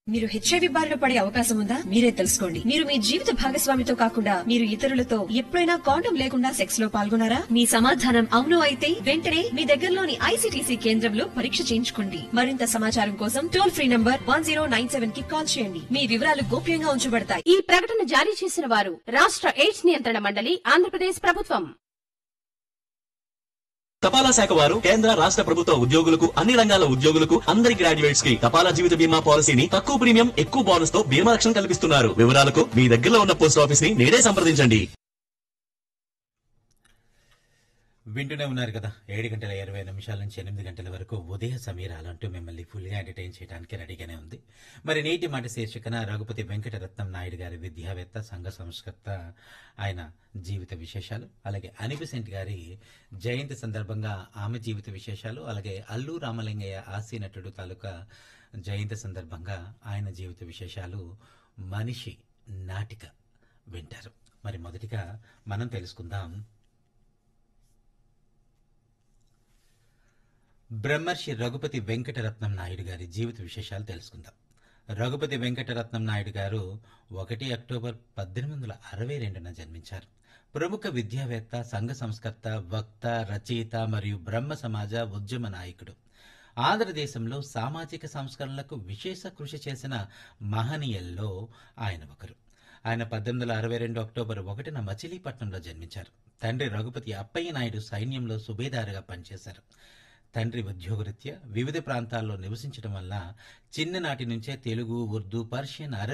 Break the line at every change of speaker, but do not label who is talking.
మీరు హెచ్ఐవి బారిన పడే అవకాశం ఉందా మీరే తెలుసుకోండి మీరు మీ జీవిత భాగస్వామితో కాకుండా మీరు ఇతరులతో ఎప్పుడైనా కాండం లేకుండా సెక్స్ లో పాల్గొన్నారా మీ సమాధానం అవును అయితే వెంటనే మీ దగ్గరలోని ఐసీటీసీ కేంద్రంలో పరీక్ష చేయించుకోండి మరింత సమాచారం కోసం టోల్ ఫ్రీ నంబర్ వన్ కి కాల్ చేయండి మీ వివరాలు గోప్యంగా ఉంచబడతాయి
ఈ ప్రకటన జారీ చేసిన వారు రాష్ట్ర ఎయిడ్స్ నియంత్రణ మండలి ఆంధ్రప్రదేశ్ ప్రభుత్వం
తపాలా శాఖ వారు కేంద్ర రాష్ట్ర ప్రభుత్వ ఉద్యోగులకు అన్ని రంగాల ఉద్యోగులకు అందరి గ్రాడ్యుయేట్స్ కి తపాలా జీవిత బీమా పాలసీని తక్కువ ప్రీమియం ఎక్కువ బోనస్ తో బీమా రక్షణ కల్పిస్తున్నారు వివరాలకు మీ దగ్గరలో ఉన్న పోస్ట్ ఆఫీస్ ని నేడే సంప్రదించండి
వింటూనే ఉన్నారు కదా ఏడు గంటల ఇరవై నిమిషాల నుంచి ఎనిమిది గంటల వరకు ఉదయ సమీరాలంటూ మిమ్మల్ని ఫుల్గా ఎంటర్టైన్ చేయడానికి రెడీగానే ఉంది మరి నేటి మాట శీర్షికన రఘుపతి వెంకటరత్నం నాయుడు గారి విద్యావేత్త సంఘ సంస్కర్త ఆయన జీవిత విశేషాలు అలాగే అనిబిసెంట్ గారి జయంతి సందర్భంగా ఆమె జీవిత విశేషాలు అలాగే అల్లు రామలింగయ్య ఆసి నటుడు తాలూకా జయంతి సందర్భంగా ఆయన జీవిత విశేషాలు మనిషి నాటిక వింటారు మరి మొదటిగా మనం తెలుసుకుందాం బ్రహ్మర్షి రఘుపతి వెంకటరత్నం నాయుడు గారి జీవిత విశేషాలు తెలుసుకుందాం రఘుపతి వెంకటరత్నం నాయుడు గారు ఒకటి అక్టోబర్ పద్దెనిమిది వందల అరవై రెండున జన్మించారు ప్రముఖ విద్యావేత్త సంఘ సంస్కర్త వక్త రచయిత మరియు బ్రహ్మ సమాజ ఉద్యమ నాయకుడు ఆంధ్రదేశంలో సామాజిక సంస్కరణలకు విశేష కృషి చేసిన మహనీయుల్లో ఆయన ఒకరు ఆయన పద్దెనిమిది వందల అరవై రెండు అక్టోబర్ ఒకటిన మచిలీపట్నంలో జన్మించారు తండ్రి రఘుపతి అప్పయ్య నాయుడు సైన్యంలో సుబేదారుగా పనిచేశారు తండ్రి ఉద్యోగరీత్యా వివిధ ప్రాంతాల్లో నివసించడం వల్ల చిన్ననాటి నుంచే తెలుగు ఉర్దూ పర్షియన్ అరబీ